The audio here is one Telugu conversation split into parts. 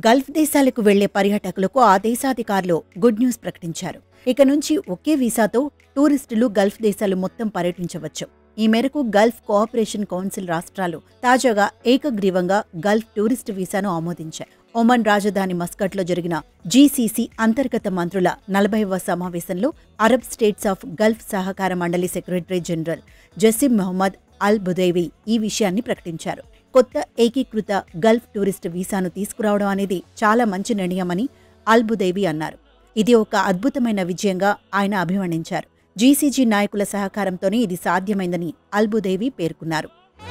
గల్ఫ్ దేశాలకు వెళ్లే పర్యాటకులకు ఆ దేశాధికారులు గుడ్ న్యూస్ ప్రకటించారు ఇక నుంచి ఒకే వీసాతో టూరిస్టులు గల్ఫ్ దేశాలు మొత్తం పర్యటించవచ్చు ఈ మేరకు గల్ఫ్ కోఆపరేషన్ కౌన్సిల్ రాష్ట్రాలు తాజాగా ఏకగ్రీవంగా గల్ఫ్ టూరిస్టు వీసాను ఆమోదించాయి ఒమన్ రాజధాని మస్కట్లో జరిగిన జీసీసీ అంతర్గత మంత్రుల నలభైవ సమావేశంలో అరబ్ స్టేట్స్ ఆఫ్ గల్ఫ్ సహకార మండలి secretary general Jasem Mohammed Al Budaiwi ఈ విషయాన్ని ప్రకటించారు కొత్త ఏకీకృత గల్ఫ్ టూరిస్ట్ వీసాను తీసుకురావడం అనేది చాలా మంచి నిర్ణయమని అల్ బుదైవి అన్నారు ఇది ఒక అద్భుతమైన విజయంగా ఆయన అభివర్ణించారు జీసీజీ నాయకుల సహకారంతోనే ఇది సాధ్యమైందని అల్బుదేవి పేర్కొన్నారు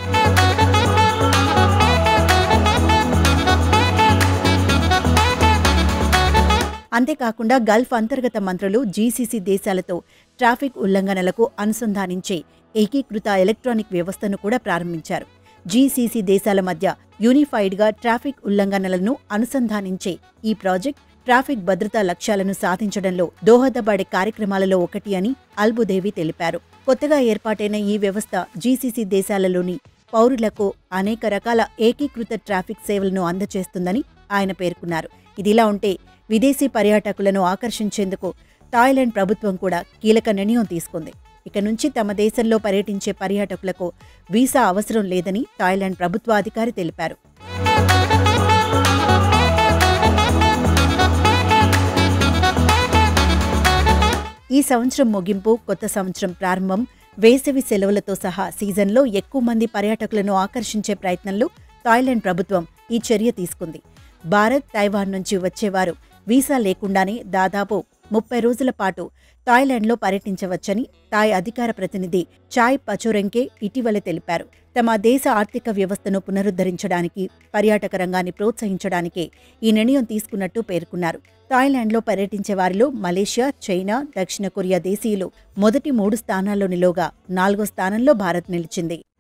అంతేకాకుండా గల్ఫ్ అంతర్గత మంత్రులు జీసీసీ దేశాలతో ట్రాఫిక్ ఉల్లంఘనలకు అనుసంధానించే ఏకీకృత ఎలక్ట్రానిక్ వ్యవస్థను కూడా ప్రారంభించారు జీసీసీ దేశాల మధ్య యూనిఫైడ్గా ట్రాఫిక్ ఉల్లంఘనలను అనుసంధానించే ఈ ప్రాజెక్ట్ ట్రాఫిక్ భద్రతా లక్ష్యాలను సాధించడంలో దోహదపడే కార్యక్రమాలలో ఒకటి అని అల్బుదేవి తెలిపారు కొత్తగా ఏర్పాటైన ఈ వ్యవస్థ జీసీసీ దేశాలలోని పౌరులకు అనేక రకాల ఏకీకృత ట్రాఫిక్ సేవలను అందజేస్తుందని ఆయన పేర్కొన్నారు ఇదిలా ఉంటే విదేశీ పర్యాటకులను ఆకర్షించేందుకు థాయిలాండ్ ప్రభుత్వం కూడా కీలక నిర్ణయం తీసుకుంది ఇక నుంచి తమ దేశంలో పర్యటించే పర్యాటకులకు వీసా అవసరం లేదని థాయిలాండ్ ప్రభుత్వాధికారి తెలిపారు ఈ సంవత్సరం ముగింపు కొత్త సంవత్సరం ప్రారంభం వేసవి సెలవులతో సహా సీజన్లో ఎక్కువ మంది పర్యాటకులను ఆకర్షించే ప్రయత్నంలో థాయిలాండ్ ప్రభుత్వం ఈ చర్య తీసుకుంది భారత్ తైవాన్ నుంచి వచ్చేవారు వీసా లేకుండానే దాదాపు ముప్పై రోజుల పాటు థాయిలాండ్లో పర్యటించవచ్చని థాయ్ అధికార ప్రతినిధి చాయ్ పచోరెంకే ఇటీవల తెలిపారు తమ దేశ ఆర్థిక వ్యవస్థను పునరుద్ధరించడానికి పర్యాటక రంగాన్ని ప్రోత్సహించడానికే ఈ నిర్ణయం తీసుకున్నట్టు పేర్కొన్నారు థాయిలాండ్లో పర్యటించే వారిలో మలేషియా చైనా దక్షిణ కొరియా దేశీయులు మొదటి మూడు స్థానాల్లో నిలోగా నాలుగో స్థానంలో భారత్ నిలిచింది